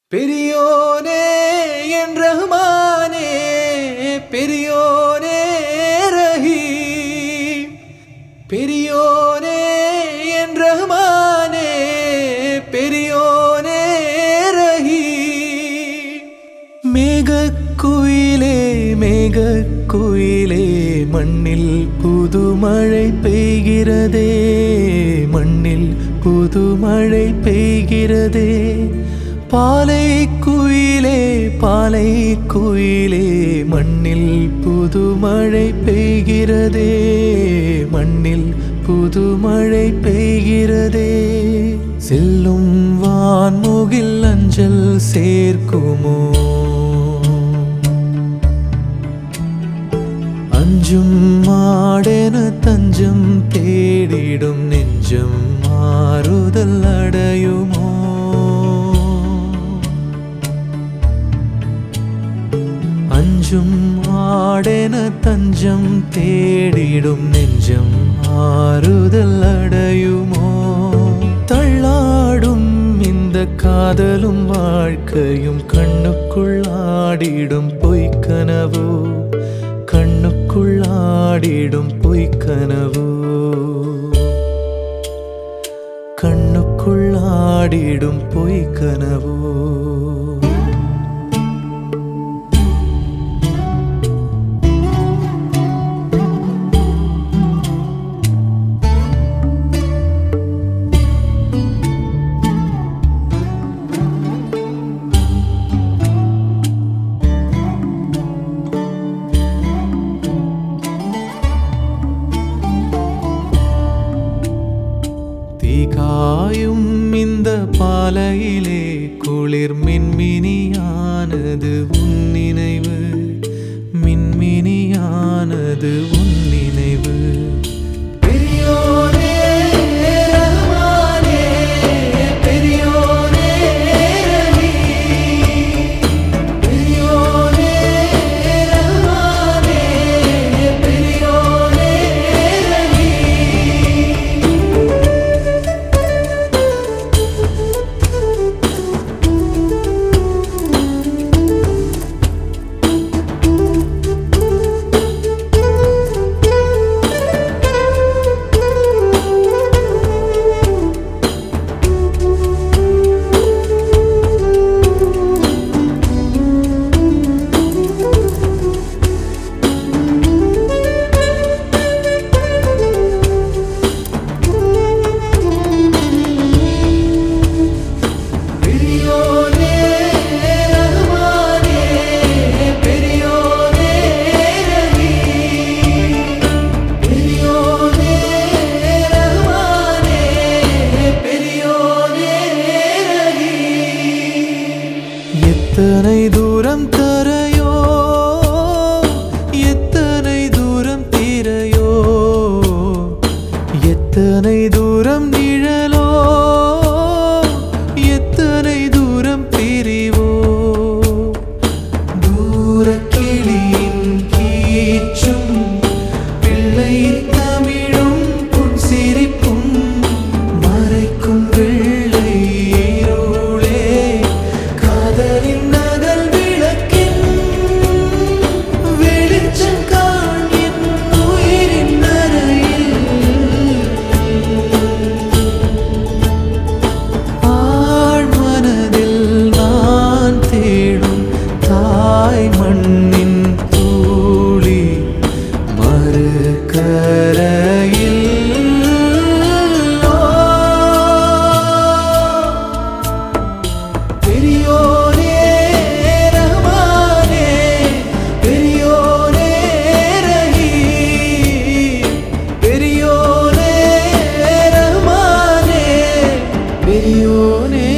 பெரியோனே என் ரஹ்மானே பெரியோனே ரஹீம் பெரியோனே என் ரஹ்மானே பெரியோனே ரஹீம் மேகக்குயிலே மேகக்குயிலே மண்ணில் புதுமழை பெய்கிறதே மண்ணில் புதுமழை பெய்கிறதே பாலை குயிலே பாலை குயிலே மண்ணில் புதுமழை பெய்கிறதே மண்ணில் புதுமழை பெய்கிறதே செல்லும் வான்முகில் அஞ்சல் சேர்க்குமோ அஞ்சும் மாடென தஞ்சம் தேடிடும் நெஞ்சம் மாறுதல் அடையுமோ அஞ்சும் ஆடென தஞ்சம் தேடிடும் நெஞ்சம் ஆறுதல் அடையுமோ தள்ளாடும் இந்த காதலும் வாழ்க்கையும் கண்ணுக்குள் ஆடிடும் பொய்க்கனவோ கண்ணுக்குள் ஆடிடும் பொய்க்கனவோ கண்ணுக்குள் ஆடிடும் பொய்க்கனவோ தீகாயும் இந்த பாலையிலே குளிர் மின்மினியானது உன் நினைவு மின்மினியானது உன் நினைவு பெரியோனே ரஹ்மானே பெரியோனே ரஹீம் பெரியோனே ரஹ்மானே பெரியோனே ரஹீம் பெரியோனே ரஹ்மானே பெரியோனே ரஹீம் பெரியோனே ரஹ்மானே பெரியோனே ரஹீம் எத்தனை தூரம் தரையோ எத்தனை தூரம் தீரையோ எத்தனை தூரம் நிழலோ எத்தனை தூரம் பிரிவோ தூரக்கிளியின் கீச்சும் பிள்ளை தமிழும் புன் சிரிப்பும் மறைக்கும் வெள்ளை இருளே காதலின் நகல் விளக்கின் வெளிச்சம் காண் என் உயிரின் அறையில் ஆழ்மனதில் நான் தேடும் தாய் மண்ணின் தூளி மறுகரையில் பெரியோனே ரஹ்மானே பெரியோனே ரஹீம் பெரியோனே ரஹ்மானே பெரியோனே